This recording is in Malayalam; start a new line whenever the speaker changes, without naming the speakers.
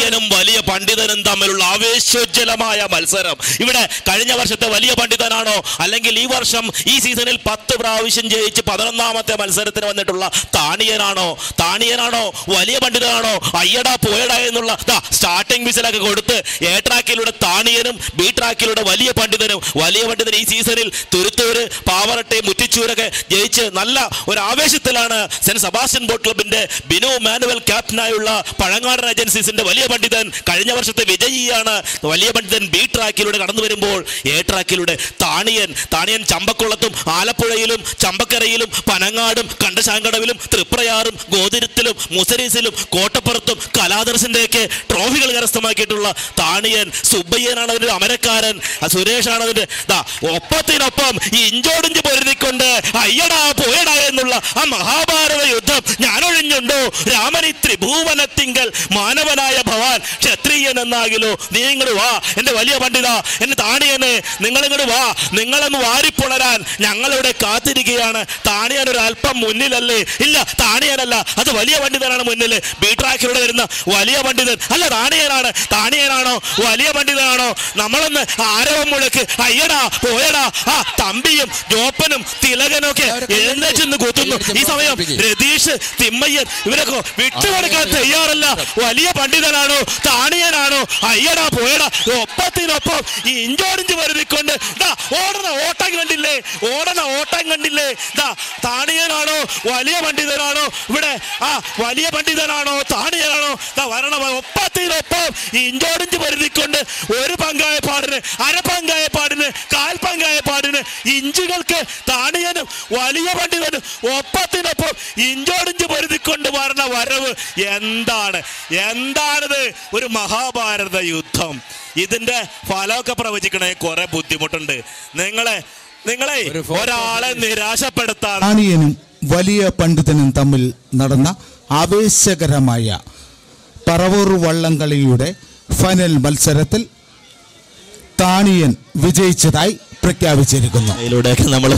താണിയനും വലിയ പണ്ഡിതനും തമ്മിലുള്ള ആവേശോജ്വലമായ മത്സരം ഇവിടെ കഴിഞ്ഞ വർഷത്തെ വലിയ പണ്ഡിതനാണോ അല്ലെങ്കിൽ ഈ വർഷം ഈ സീസണിൽ പത്ത് പ്രാവശ്യം ജയിച്ച് പതിനൊന്നാമത്തെ മത്സരത്തിന് വന്നിട്ടുള്ള താണിയനാണോ താണിയനാണോ വലിയ പണ്ഡിതനാണോ അയ്യടാ പോയടാ എന്നുള്ള സ്റ്റാർട്ടിംഗ് വിസിലൊക്കെ കൊടുത്ത് എ ട്രാക്കിലൂടെ താണിയനും ബി ട്രാക്കിലൂടെ വലിയ പണ്ഡിതനും വലിയ പണ്ഡിതൻ ഈ സീസണിൽ തുരുത്തൂര് പാവറട്ടെ മുറ്റിച്ചൂരൊക്കെ ജയിച്ച് നല്ല ഒരു ആവേശത്തിലാണ് സെന്റ് സെബാസ്റ്റ്യൻ ബോട്ട് ക്ലബിന്റെ ബിനു മാനുവൽ ക്യാപ്റ്റനായുള്ള പഴങ്ങാടൻ ഏജൻസീസിന്റെ വലിയ പണ്ഡിതൻ കഴിഞ്ഞ വർഷത്തെ വിജയിയാണ് വലിയ പണ്ഡിതൻ ബി ട്രാക്കിലൂടെ കടന്നു വരുമ്പോൾ എ ട്രാക്കിലൂടെ താണിയൻ താണിയൻ ചമ്പക്കുളത്തും ആലപ്പുഴയിലും ചമ്പക്കരയിലും പനങ്ങാടും കണ്ടശാങ്കടവിലും തൃപ്രയാറും ഗോതിരത്തിലും മുസരീസിലും കോട്ടപ്പുറത്തും കലാദർശന്റെയൊക്കെ ട്രോഫികൾ കരസ്ഥമാക്കിയിട്ടുള്ള താണിയൻ സുബ്ബയ്യനാണ് അവന്റെ അമരക്കാരൻ ആ സുരേഷാണ് അവന്റെ ദാ ഒപ്പത്തിനൊപ്പം ഈ ഇഞ്ചോടിഞ്ച് പൊരുതിക്കൊണ്ട് അയ്യടാ പോയടാ എന്നുള്ള ആ മഹാഭാരത യുദ്ധം ഞാനൊഴിഞ്ഞുണ്ടോ രാമനി ത്രിഭുവനത്തിങ്കൽ മാനവനായ ഭവാൻ ക്ഷത്രിയൻ എന്നാകിലോ നീ ഇങ്ങോട്ട് വാ എന്റെ വലിയ പണ്ഡിത എന്റെ താണിയനെ നിങ്ങൾ ഇങ്ങോട്ട് വാ നിങ്ങളൊന്ന് വാരിപ്പുണരാൻ ഞങ്ങളിവിടെ കാത്തിരിക്കുകയാണ് താണിയൻ ഒരു അല്പം മുന്നിലല്ലേ ഇല്ല താണിയനല്ല അത് വലിയ പണ്ഡിതനാണ് മുന്നിൽ ബി ട്രാക്കിലൂടെ വരുന്ന വലിയ പണ്ഡിതൻ അല്ല താണിയനാണ് താണിയനാണോ വലിയ പണ്ഡിതനാണോ നമ്മളൊന്ന് ആരവം മുഴക്ക് അയ്യടാ പോയടാ ആ തമ്പിയും ജോപ്പനും തിലകനും ഒക്കെ എഴുന്നേറ്റ് കുത്തുന്നു ഈ സമയം രതീഷ് തിമ്മയ്യൻ ഇവരൊക്കെ വിട്ടുകൊടുക്കാൻ തയ്യാറല്ല വലിയ പണ്ഡിതനാണോ താണിയനാണോ അയ്യടാ പോയടാ ഒപ്പത്തിനൊപ്പം ഈ ഇഞ്ചോടിഞ്ച് വരുതിക്കൊണ്ട് ദാ ഓടണ ഓട്ടം കണ്ടില്ലേ ഓടണ ഓട്ടം കണ്ടില്ലേ ദാ താണിയനാണോ വലിയ പണ്ഡിതനാണോ ഇവിടെ ആ വലിയ പണ്ഡിതനാണോ താണിയനാണോ ദാ വരണ ഒപ്പത്തിനൊപ്പം ഈ ഇഞ്ചോടിഞ്ച് വരുതിക്കൊണ്ട് ഒരു പങ്കായ പാടിന് അര പങ്കായ പാടിന് കാൽ പങ്കായ പാടിന് ഇഞ്ചുകൾക്ക് താണിയനും വലിയ പണ്ഡിതനും ഒപ്പത്തിനൊപ്പം ഇഞ്ചോടിഞ്ച് പൊരുതിക്കൊണ്ട് വരണ വരവ് എന്താണ് എന്താണിത് ഒരു മഹാഭാരത യുദ്ധം ഇതിന്റെ ഫലമൊക്കെ പ്രവചിക്കണേ കുറെ ബുദ്ധിമുട്ടുണ്ട് നിങ്ങളെ നിങ്ങളെ
ഒരു photo
ഒരാളെ നിരാശപ്പെടുത്താൻ
റാണിയനും വലിയ പണ്ഡിതനും തമ്മിൽ നടന്ന ആവേശകരമായ പറവൂർ വള്ളംകളിയുടെ ഫൈനൽ മത്സരത്തിൽ താണിയൻ വിജയിച്ചതായി പ്രഖ്യാപിച്ചിരിക്കുന്നു
ഇതിലൂടെയൊക്കെ നമ്മൾ